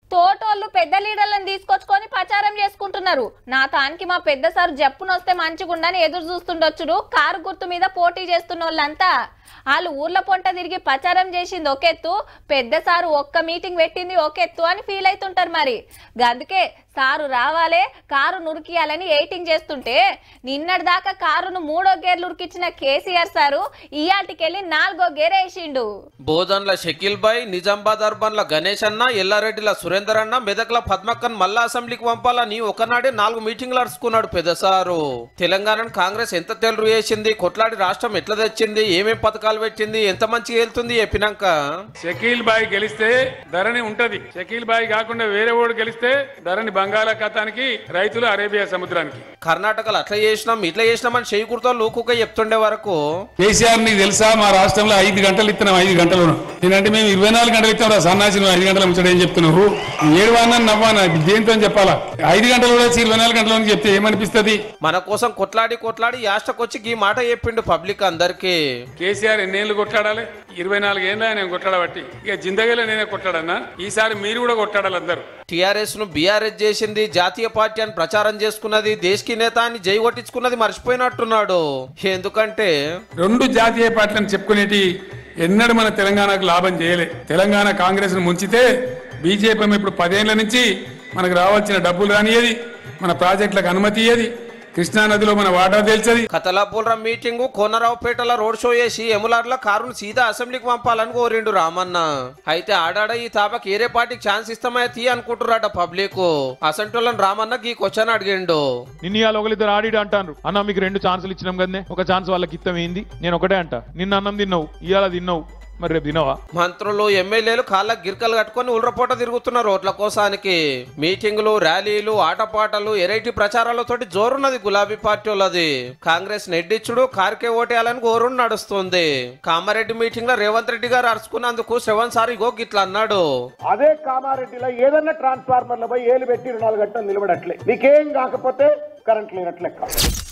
తోటోళ్ళు పెద్ద లీడర్లను తీసుకొచ్చుకొని ప్రచారం చేసుకుంటున్నారు నా తానికి మా పెద్ద సార్ జప్పునొస్తే మంచిగుండని ఎదురు చూస్తుండొచ్చుడు కారు గుర్తు మీద పోటీ చేస్తున్న వాళ్ళంతా వాళ్ళు ఊర్ల పొంట తిరిగి ప్రచారం చేసింది ఒకెత్తు పెద్ద సారు ఒక్క మీటింగ్ పెట్టింది ఒకెత్తు అని ఫీల్ అవుతుంటారు మరి అందుకే సారు రావాలే కారు నురికియాలని ఎయిటింగ్ చేస్తుంటే నిన్నటి దాకా కారును మూడో గేర్లు ఉరికిచ్చిన కేసీఆర్ సారు ఇయాటికెళ్ళి నాలుగో గేర్ వేసిండు బోధన్ల షకీల్ బాయ్ నిజామాబాద్ అర్బన్ల గణేష్ అన్న ఎల్లారెడ్డిల సురేందర్ అన్న మెదక్ల పద్మక్కన్ మల్లా అసెంబ్లీకి పంపాలని ఒకనాడే నాలుగు మీటింగ్లు అరుచుకున్నాడు పెదసారు తెలంగాణను కాంగ్రెస్ ఎంత తెలరు చేసింది కొట్లాడి రాష్ట్రం ఎట్లా తెచ్చింది ఏమేం పథకాలు పెట్టింది ఎంత మంచిగా వెళ్తుంది చెప్పినాక షకీల్ బాయ్ గెలిస్తే ధరణి ఉంటది షకీల్ బాయ్ కాకుండా వేరే ఓడు గెలిస్తే ధరణి బంగాళాఖాతానికి రైతులు అరేబియా సముద్రానికి కర్ణాటకలో అట్లా చేసినాం ఇట్లా చేసినామని చేయి గుర్తో లూకుగా చెప్తుండే వరకు కేసీఆర్ నీకు తెలుసా మా రాష్ట్రంలో ఐదు గంటలు ఇస్తున్నాం ఐదు గంటలు నేనంటే మేము ఇరవై నాలుగు గంటలు ఇస్తాం రా సన్నాసి నువ్వు ఐదు గంటల ముచ్చట ఏం చెప్తున్నావు ఏడు వాడినా నవ్వానా దేంతో అని చెప్పాలా ఐదు గంటలు కూడా వచ్చి ఇరవై నాలుగు గంటల చెప్తే ఏమనిపిస్తుంది మన కోసం కొట్లాడి కొట్లాడి యాష్టకొచ్చి ఈ మాట చెప్పిండు పబ్లిక్ అందరికి కేసీఆర్ ఎన్నేళ్ళు కొట్లాడాలి ఇరవై నాలుగు ఏళ్ళ నేను కొట్లాడబట్టి ఇక జిందగీలో నేనే కొట్లాడన్నా ఈసారి మీరు కూడా కొట్లాడాలి అందరు టిఆర్ఎస్ ను బీఆర్ఎస్ చేసింది జాతీయ పార్టీ అని ప్రచారం చేసుకున్నది దేశకి నేత అని జై కొట్టించుకున్నది మర్చిపోయినట్టున్నాడు ఎందుకంటే రెండు జాతీయ పార్టీలను చెప్పుకునేటి ఎన్నడూ మన తెలంగాణకు లాభం చేయలే తెలంగాణ కాంగ్రెస్ ను ముంచితే బీజేపీ ఏమో ఇప్పుడు పదేళ్ల నుంచి మనకు రావాల్సిన డబ్బులు రానియది మన ప్రాజెక్టులకు అనుమతి ఇయ్యది కృష్ణా నదిలో మన వాటా తేల్చది కతలాపూర్రం మీటింగ్ కోనరావుపేటలో రోడ్ షో చేసి ఎములార్ల కారును సీదా అసెంబ్లీకి పంపాలని కోరిండు రామన్న అయితే ఆడాడ ఈ తాపకి ఏరే పార్టీకి ఛాన్స్ ఇస్తామా తీ అనుకుంటున్నారట పబ్లిక్ అసంటోళ్ళని రామన్న ఈ క్వశ్చన్ అడిగిండు నిన్న ఇవాళ ఒకరిద్దరు ఆడిడు అంటారు అన్న మీకు రెండు ఛాన్సులు ఇచ్చినాం కదనే ఒక ఛాన్స్ వాళ్ళకి ఇస్తాం ఏంది నేను ఒకటే అంట నిన్న అన్నం తిన్నావు ఇవాళ తిన్నావు మరి రేపు తినవా మంత్రులు ఎమ్మెల్యేలు కాళ్ళ గిరికలు కట్టుకొని ఉల్రపోట తిరుగుతున్నారు ఓట్ల కోసానికి మీటింగులు ర్యాలీలు ఆటపాటలు ఎరైటీ ప్రచారాలతోటి జోరున్నది గులాబీ పార్టీ వాళ్ళది కాంగ్రెస్ నెడ్డిచ్చుడు కారికే ఓటేయాలని గోరు నడుస్తుంది కామారెడ్డి మీటింగ్ లో రేవంత్ రెడ్డి గారు అరుచుకున్నందుకు శ్రవణ్ సార్ ఇగో గిట్లా అన్నాడు అదే కామారెడ్డిలో ఏదన్నా ట్రాన్స్ఫార్మర్ల పోయి ఏలు పెట్టి నాలుగు గంటలు నిలబడట్లే నీకేం కాకపోతే కరెంట్ లేనట్లు లెక్క